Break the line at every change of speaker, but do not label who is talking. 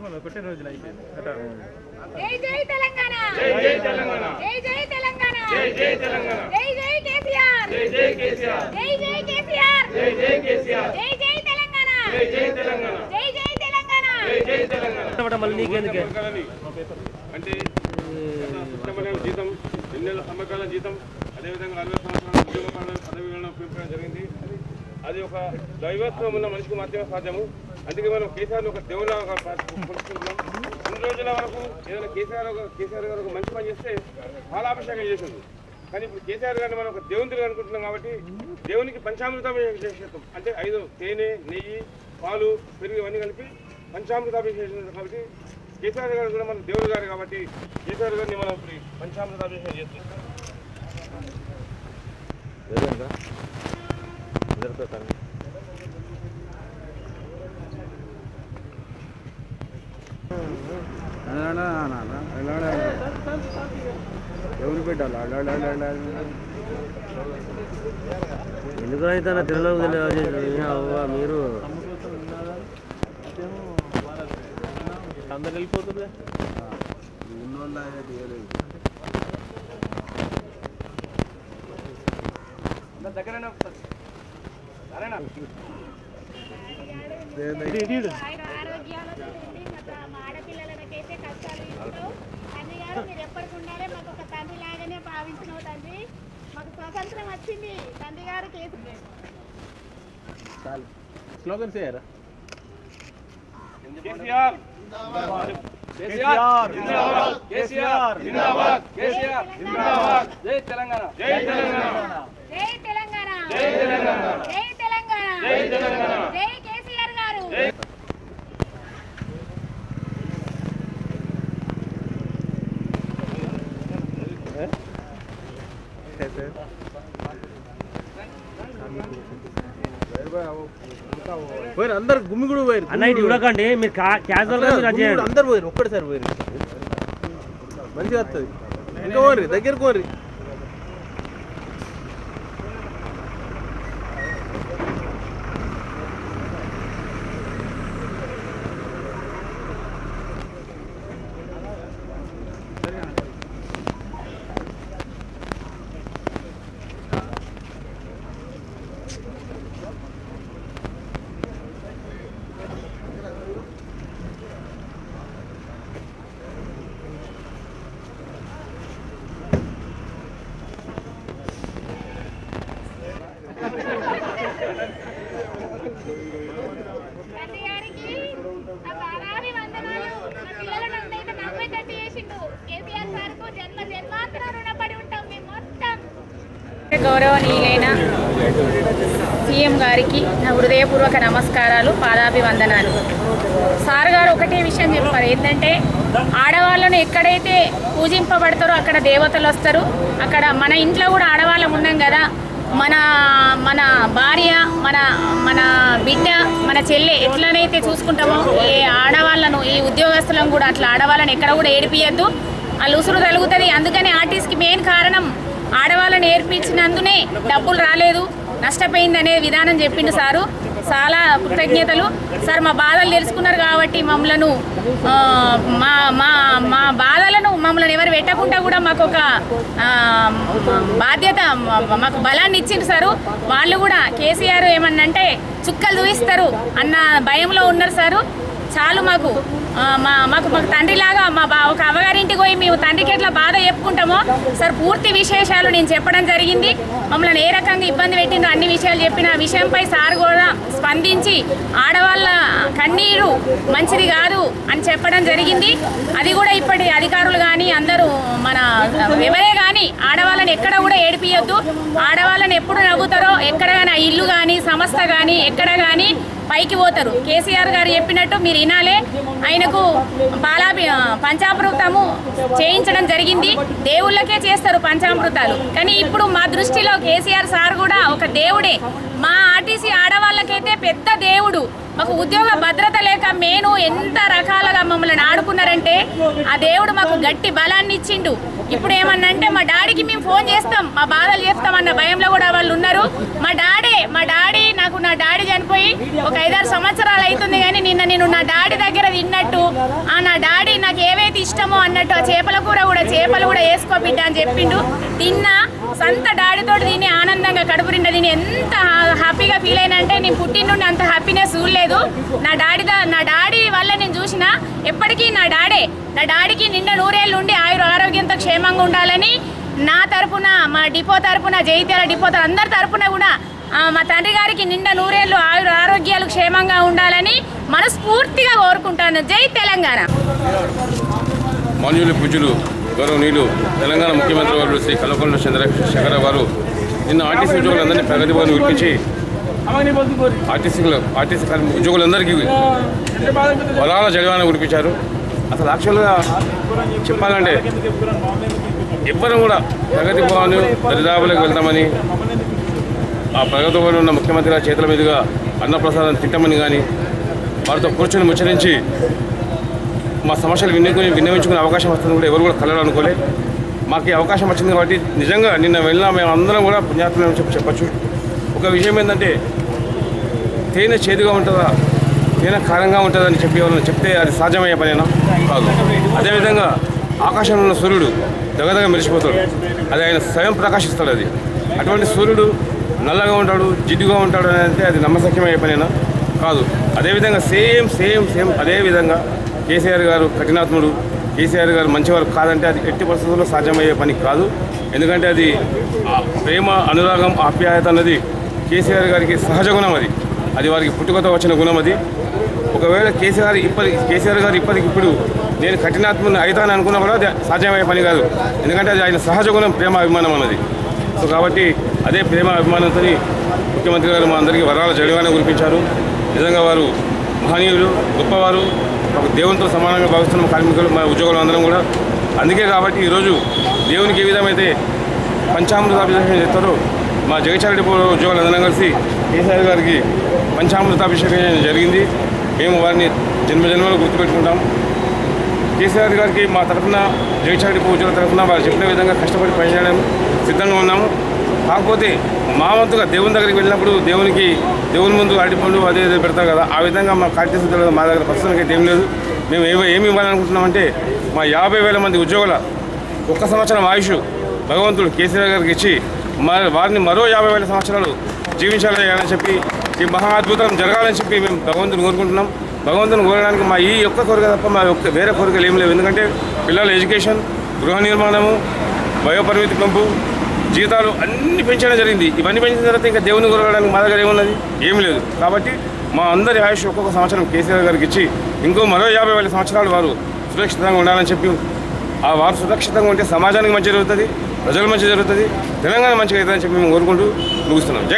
ఒకటే రోజులు అయిపోయింది
జై జై తెలంగాణ జై జై తెలంగాణ జై జై తెలంగాణ జై జై తెలంగాణ జై జై కేసీఆర్ జై జై కేసీఆర్ జై జై కేసీఆర్ జై జై కేసీఆర్ జై జై తెలంగాణ జై జై తెలంగాణ జై జై తెలంగాణ జై జై తెలంగాణ
మళ్ళీ నీకెందుకే
అంటే సుబ్రహ్మణ్యం జీతం ఎన్నెల సమకాల జీతం అదేవిధంగా అరవై సంవత్సరాల ఉద్యోగ పదవి పదవి విరమణ పెంపడం జరిగింది అది ఒక దైవత్వం ఉన్న మనిషికి మాత్రమే సాధ్యము అందుకే మనం కేసీఆర్ ఒక దేవులాగా కొలుసుకుంటున్నాం కొన్ని రోజుల వరకు ఏదైనా కేసీఆర్ ఒక- కేసీఆర్ గారు ఒక మంచి పని చేస్తే పాలాభిషేకం చేసింది కానీ ఇప్పుడు కేసీఆర్ గారిని మనం ఒక దేవుని అనుకుంటున్నాం కాబట్టి దేవునికి పంచామృతాభిషేకం చేసేస్తాం అంటే ఐదు తేనె నెయ్యి పాలు పెరుగు ఇవన్నీ కలిపి పంచామృతాభిషేకం చేస్తాం కాబట్టి కేసీఆర్ గారు కూడా మన దేవుడు గారు కాబట్టి కేసీఆర్ గారిని మనం ఇప్పుడు ఈ పంచామృతాభిషేకం చేస్తున్నాం
ఎవరు పెట్టాలి
ఎందుకు అయితే తినలోకి తెలియదు మీరు
అందరు వెళ్ళిపోతుంది
ఆయన ఆరోగ్యాలతో ఉండి మా మా ఆడపిల్లలకైతే కష్టాలు ఇప్పుడు తండ్రి గారు మీరు ఎప్పటికి ఉండాలి మాకు ఒక తండ్రి లాగానే భావించినావు తండ్రి మాకు స్వతంత్రం వచ్చింది తండ్రి గారు కేసు
స్లోగన్స్ వేయరా
కేసీఆర్
కేసీఆర్
కేసీఆర్ జిందాబాద్ కేసీఆర్ జిందాబాద్
జై తెలంగాణ
జై తెలంగాణ
జై తెలంగాణ
జై తెలంగాణ
జై తెలంగాణ
జై తెలంగాణ
జై కేసీఆర్ గారు
పోయారు అందరు గుమ్మి కూడా పోయారు
అన్న ఇటు చూడకండి మీరు క్యాజువల్ గా మీరు అది చేయండి
అందరు పోయారు ఒక్కటిసారి పోయారు మంచిగా వస్తుంది ఇంకా పోర్రి దగ్గరకు పోర్రి
తండ్రి గారికి నా పాదాభి వందనాలు నా పిల్లలను అందైతే నమ్మేటట్టు చేసిండు కేసీఆర్ సార్కు జన్మ జన్మాంతర రుణపడి ఉంటాం మేము మొత్తం
గౌరవనీయులైన సీఎం గారికి నా హృదయపూర్వక నమస్కారాలు పాదాభివందనాలు సార్ గారు ఒకటే విషయం చెప్పారు ఏంటంటే ఆడవాళ్ళను ఎక్కడైతే పూజింపబడతారో అక్కడ దేవతలు వస్తారు అక్కడ మన ఇంట్లో కూడా ఆడవాళ్ళం ఉన్నాం కదా మన మన భార్య మన మన బిడ్డ మన చెల్లె ఎట్లనైతే చూసుకుంటామో ఈ ఆడవాళ్ళను ఈ ఉద్యోగస్తులను కూడా అట్లా ఆడవాళ్ళని ఎక్కడ కూడా ఏడిపియద్దు వాళ్ళు ఉసురు తలుగుతుంది అందుకని ఆర్టిస్ట్కి మెయిన్ కారణం ఆడవాళ్ళని నేర్పించినందునే డబ్బులు రాలేదు నష్టపోయింది అనే విధానం చెప్పిండు సారు చాలా కృతజ్ఞతలు సార్ మా బాధలు తెలుసుకున్నారు కాబట్టి మమ్మలను ఆ, మా మా మా బాధలను మమ్మల్ని ఎవరు పెట్టకుండా కూడా మాకు ఒక ఆ, బాధ్యత మా- మాకు బలాన్ని ఇచ్చిండ్రు సారు వాళ్ళు కూడా కేసీఆర్ ఏమన్నంటే చుక్కలు చూపిస్తారు అన్న భయంలో ఉన్నారు సారు చాలు మాకు ఆ, మా మాకు మాకు తండ్రిలాగా మా బా ఒక అవ్వగారింటికి పోయి మేము తండ్రికి ఎట్లా బాధ చెప్పుకుంటామో సార్ పూర్తి విశేషాలు నేను చెప్పడం జరిగింది మమ్మల్ని ఏ రకంగా ఇబ్బంది పెట్టిందో అన్ని విషయాలు చెప్పిన ఆ విషయంపై సార్ కూడా స్పందించి ఆడవాళ్ళ కన్నీరు మంచిది కాదు అని చెప్పడం జరిగింది అది కూడా ఇప్పటి అధికారులు కానీ అందరూ మన ఎవరే కానీ ఆడవాళ్ళని ఎక్కడ కూడా ఏడిపియొద్దు ఆడవాళ్ళని ఎప్పుడు నవ్వుతారో ఎక్కడ కానీ ఆ ఇల్లు కానీ సంస్థ కానీ ఎక్కడ కానీ పైకి పోతారు కేసీఆర్ గారు చెప్పినట్టు మీరు వినాలే ఆయనకు పాలాభి పంచామృతము చేయించడం జరిగింది దేవుళ్ళకే చేస్తారు పంచామృతాలు కానీ ఇప్పుడు మా దృష్టిలో కేసీఆర్ సార్ కూడా ఒక దేవుడే మా ఆర్టీసీ ఆడవాళ్ళకైతే పెద్ద దేవుడు మాకు ఉద్యోగ భద్రత లేక మేను ఎంత రకాలుగా మమ్మల్ని ఆడుకున్నారంటే ఆ దేవుడు మాకు గట్టి బలాన్ని ఇచ్చిండు ఇప్పుడు ఏమన్నంటే మా డాడీకి మేము ఫోన్ చేస్తాం మా బాధలు చేస్తాం అన్న భయంలో కూడా వాళ్ళు ఉన్నారు మా డాడీ మా డాడీ నాకు నా డాడీ చనిపోయి ఒక ఐదారు సంవత్సరాలు అవుతుంది కానీ నిన్న నేను నా డాడీ దగ్గర తిన్నట్టు ఆ నా డాడీ నాకు ఏవైతే ఇష్టమో అన్నట్టు ఆ చేపల కూర కూడా చేపలు కూడా వేసుకో బిడ్డ అని చెప్పిండు తిన్నా సొంత డాడీతో తిని ఆనందంగా కడుపు నిండా తిని ఎంత హా- హ్యాపీగా ఫీల్ అయినా అంటే నేను పుట్టిన నుండి అంత హ్యాపీనెస్ చూడలేదు నా డాడీ దా- నా డాడీ వల్ల నేను చూసిన ఎప్పటికీ నా డాడే నా డాడీకి నిండా నూరేళ్ళు ఉండి ఆయుర ఆరోగ్యంతో క్షేమంగా ఉండాలని నా తరపున మా డిపో తరపున జైత్యాల డిపో తరపున అందరి తరపున కూడా ఆ, మా తండ్రి గారికి నిండా నూరేళ్ళు ఆయుర ఆరోగ్యాలు క్షేమంగా ఉండాలని మనస్ఫూర్తిగా కోరుకుంటాను జై తెలంగాణ
మాన్యులు పూజలు గౌరవనీయులు తెలంగాణ ముఖ్యమంత్రి వారు శ్రీ కల్వకుంట్ల చంద్రశేఖర గారు నిన్న ఆర్టీసీ ఉద్యోగులందరినీ ప్రగతి భవన్ పిలిపించి ఆర్టీసీలో ఆర్టీసీ కార్మి- ఉద్యోగులందరికీ వరాల జగవాన కురిపించారు అసలు యాక్చువల్గా చెప్పాలంటే ఎవ్వరూ కూడా ప్రగతి భవన్ దరిదాపులకు వెళ్తామని ఆ ప్రగతి భవన్ ఉన్న ముఖ్యమంత్రి గారి చేతుల మీదుగా అన్నప్రసాదం తింటామని కానీ వారితో కూర్చొని ముచ్చరించి మా సమస్యలు విన్నుకుని విన్నవించుకునే అవకాశం వస్తుంది కూడా ఎవరు కూడా కలరు అనుకోలే మాకు ఈ అవకాశం వచ్చింది కాబట్టి నిజంగా నిన్న వెళ్ళినా మేము అందరం కూడా పుణ్యాత్మని చెప్పి చెప్పచ్చు ఒక విషయం ఏంటంటే తేనె చేదుగా ఉంటుందా తేనె కారంగా ఉంటుందా అని చెప్పి ఎవరైనా చెప్తే అది సాధ్యమయ్యే పనేనా కాదు అదేవిధంగా ఆకాశంలో ఉన్న సూర్యుడు దగదగ మెరిసిపోతాడు అది ఆయన స్వయం ప్రకాశిస్తాడు అది అటువంటి సూర్యుడు నల్లగా ఉంటాడు జిడ్డుగా ఉంటాడు అని అంటే అది నమ్మశక్యమయ్యే పనేనా కాదు అదేవిధంగా సేమ్ సేమ్ సేమ్ అదే విధంగా కేసీఆర్ గారు కఠినాత్ముడు కేసీఆర్ గారు మంచివారు కాదంటే అది ఎట్టి పరిస్థితుల్లో సాధ్యమయ్యే పని కాదు ఎందుకంటే అది ఆ ప్రేమ అనురాగం ఆప్యాయత అన్నది కేసీఆర్ గారికి సహజ గుణం అది అది వారికి పుట్టుకతో వచ్చిన గుణం అది ఒకవేళ కేసీఆర్ ఇప్పటి కేసీఆర్ గారు ఇప్పటికి ఇప్పుడు నేను కఠినాత్మని అవుతానని అనుకున్నా కూడా అది సాధ్యమయ్యే పని కాదు ఎందుకంటే అది ఆయన సహజ గుణం ప్రేమ అభిమానం అన్నది సో కాబట్టి అదే ప్రేమ అభిమానంతో ముఖ్యమంత్రి గారు మా అందరికీ వరాల జడివాన కురిపించారు నిజంగా వారు మహనీయులు గొప్పవారు ఒక దేవునితో సమానంగా భావిస్తున్న కార్మికులు మా ఉద్యోగులు అందరం కూడా అందుకే కాబట్టి ఈరోజు దేవునికి ఏ విధమైతే పంచామృతాభిషేకం చేస్తారో మా జగచార డిపో ఉద్యోగులు అందరం కలిసి కేసీఆర్ గారికి పంచామృతాభిషేకం చేయడం జరిగింది మేము వారిని జన్మజన్మలో గుర్తుపెట్టుకుంటాం కేసీఆర్ గారికి మా తరఫున జగచార డిపో ఉద్యోగుల తరఫున వారు చెప్పిన విధంగా కష్టపడి పనిచేయడం సిద్ధంగా ఉన్నాము కాకపోతే మా వంతుగా దేవుని దగ్గరికి వెళ్ళినప్పుడు దేవునికి దేవుని ముందు అరటిపండు అదే ఇదే పెడతారు కదా ఆ విధంగా మా కార్యదర్శి తెలియదు మా దగ్గర ప్రస్తుతానికి అయితే ఏం లేదు మేము ఏమి ఏమి ఇవ్వాలనుకుంటున్నామంటే మా యాభై వేల మంది ఉద్యోగుల ఒక్క సంవత్సరం ఆయుష్ భగవంతుడు కేసీఆర్ గారికి ఇచ్చి మా వారిని మరో యాభై వేల సంవత్సరాలు జీవించాలని అని చెప్పి ఈ మహా అద్భుతం జరగాలని చెప్పి మేము భగవంతుని కోరుకుంటున్నాం భగవంతుని కోరడానికి మా ఈ ఒక్క కోరిక తప్ప మా ఒక్క వేరే కోరికలు ఏం లేవు ఎందుకంటే పిల్లల ఎడ్యుకేషన్ గృహ నిర్మాణము వయోపరిమితి పెంపు జీతాలు అన్ని పెంచడం జరిగింది ఇవన్నీ పెంచిన తర్వాత ఇంకా దేవుని కోరడానికి మా దగ్గర ఏమున్నది ఏమీ లేదు కాబట్టి మా అందరి ఆయుష్ ఒక్కొక్క సంవత్సరం కేసీఆర్ గారికి ఇచ్చి ఇంకో మరో యాభై వేల సంవత్సరాలు వారు సురక్షితంగా ఉండాలని చెప్పి ఆ వారు సురక్షితంగా ఉంటే సమాజానికి మంచి జరుగుతుంది ప్రజలు మంచి జరుగుతుంది తెలంగాణ మంచిగా అవుతుందని చెప్పి మేము కోరుకుంటూ ముగిస్తున్నాం జై